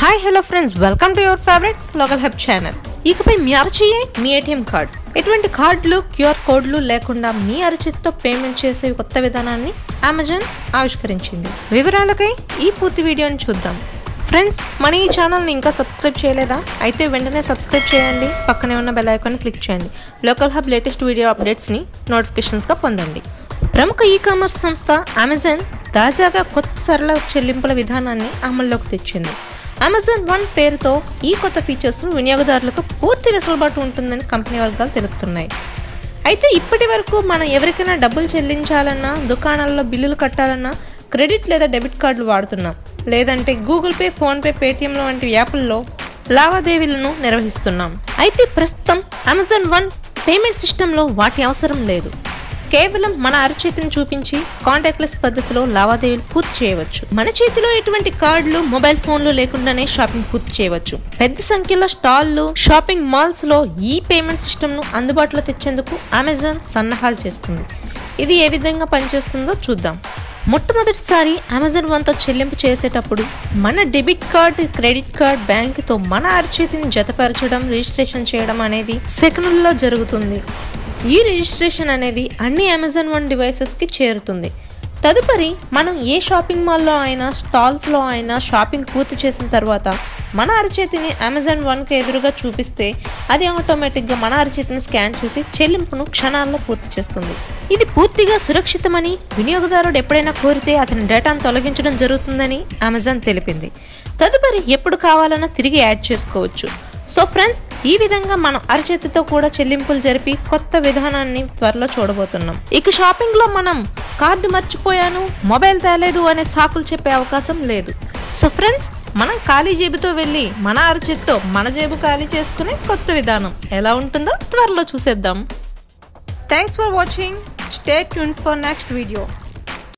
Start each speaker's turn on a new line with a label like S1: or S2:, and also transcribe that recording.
S1: hi hello friends welcome to your favourite local hub channel ఇకపై మీ అరచేయే మీ ATM card ఎటువంటి కార్డులు క్యూఆర్ కోడ్లు లేకుండా మీ అరచేతితో పేమెంట్ చేసే కొత్త విధానాన్ని అమెజాన్ ఆవిష్కరించింది వివరాలకై ఈ పూర్తి వీడియోని చూద్దాం ఫ్రెండ్స్ మన ఈ ఛానల్ని ఇంకా సబ్స్క్రైబ్ చేయలేదా అయితే వెంటనే సబ్స్క్రైబ్ చేయండి పక్కనే ఉన్న బెల్ ఐకాన్ క్లిక్ చేయండి లోకల్ హబ్ లేటెస్ట్ వీడియో అప్డేట్స్ని నోటిఫికేషన్స్గా పొందండి ప్రముఖ ఈ కామర్స్ సంస్థ అమెజాన్ తాజాగా కొత్త సరళ చెల్లింపుల విధానాన్ని అమల్లోకి తెచ్చింది అమెజాన్ వన్ పేరుతో ఈ కొత్త ఫీచర్స్ వినియోగదారులకు పూర్తి వెసులుబాటు ఉంటుందని కంపెనీ వర్గాలు తెలుపుతున్నాయి అయితే ఇప్పటి వరకు మనం ఎవరికైనా డబ్బులు చెల్లించాలన్నా దుకాణాల్లో బిల్లులు కట్టాలన్నా క్రెడిట్ లేదా డెబిట్ కార్డులు వాడుతున్నాం లేదంటే గూగుల్ పే ఫోన్పే పేటిఎంల వంటి యాప్ల్లో లావాదేవీలను నిర్వహిస్తున్నాం అయితే ప్రస్తుతం అమెజాన్ వన్ పేమెంట్ సిస్టంలో వాటి అవసరం లేదు కేవలం మన అరచేతిని చూపించి కాంటాక్ట్లెస్ పద్ధతిలో లావాదేవీలు పూర్తి చేయవచ్చు మన చేతిలో ఎటువంటి కార్డులు మొబైల్ ఫోన్లు లేకుండానే షాపింగ్ పూర్తి చేయవచ్చు పెద్ద సంఖ్యలో స్టాల్లు షాపింగ్ మాల్స్ లో ఈ పేమెంట్ సిస్టమ్ ను అందుబాటులో తెచ్చేందుకు అమెజాన్ సన్నాహాలు చేస్తుంది ఇది ఏ విధంగా పనిచేస్తుందో చూద్దాం మొట్టమొదటిసారి అమెజాన్ వన్తో చెల్లింపు చేసేటప్పుడు మన డెబిట్ కార్డ్ క్రెడిట్ కార్డ్ బ్యాంకుతో మన అరచేతిని జతపరచడం రిజిస్ట్రేషన్ చేయడం అనేది సెకండ్లలో జరుగుతుంది ఈ రిజిస్ట్రేషన్ అనేది అన్ని అమెజాన్ వన్ డివైసెస్కి చేరుతుంది తదుపరి మనం ఏ షాపింగ్ మాల్లో అయినా స్టాల్స్లో అయినా షాపింగ్ పూర్తి చేసిన తర్వాత మన అరచేతిని అమెజాన్ వన్కి ఎదురుగా చూపిస్తే అది ఆటోమేటిక్గా మన అరచేతిని స్కాన్ చేసి చెల్లింపును క్షణాల్లో పూర్తి చేస్తుంది ఇది పూర్తిగా సురక్షితమని వినియోగదారుడు ఎప్పుడైనా కోరితే అతని డేటాను తొలగించడం జరుగుతుందని అమెజాన్ తెలిపింది తదుపరి ఎప్పుడు కావాలన్నా తిరిగి యాడ్ చేసుకోవచ్చు సో ఫ్రెండ్స్ ఈ విధంగా మనం అరచేతితో కూడా చెల్లింపులు జరిపి కొత్త విధానాన్ని త్వరలో చూడబోతున్నాం ఇక షాపింగ్ లో మనం కార్డు మర్చిపోయాను మొబైల్ తేలేదు అనే సాకులు చెప్పే అవకాశం లేదు సో ఫ్రెండ్స్ మనం ఖాళీ జేబుతో వెళ్ళి మన అరచేతితో మన జేబు ఖాళీ చేసుకునే కొత్త విధానం ఎలా ఉంటుందో త్వరలో చూసేద్దాం thanks for watching stay tune for next video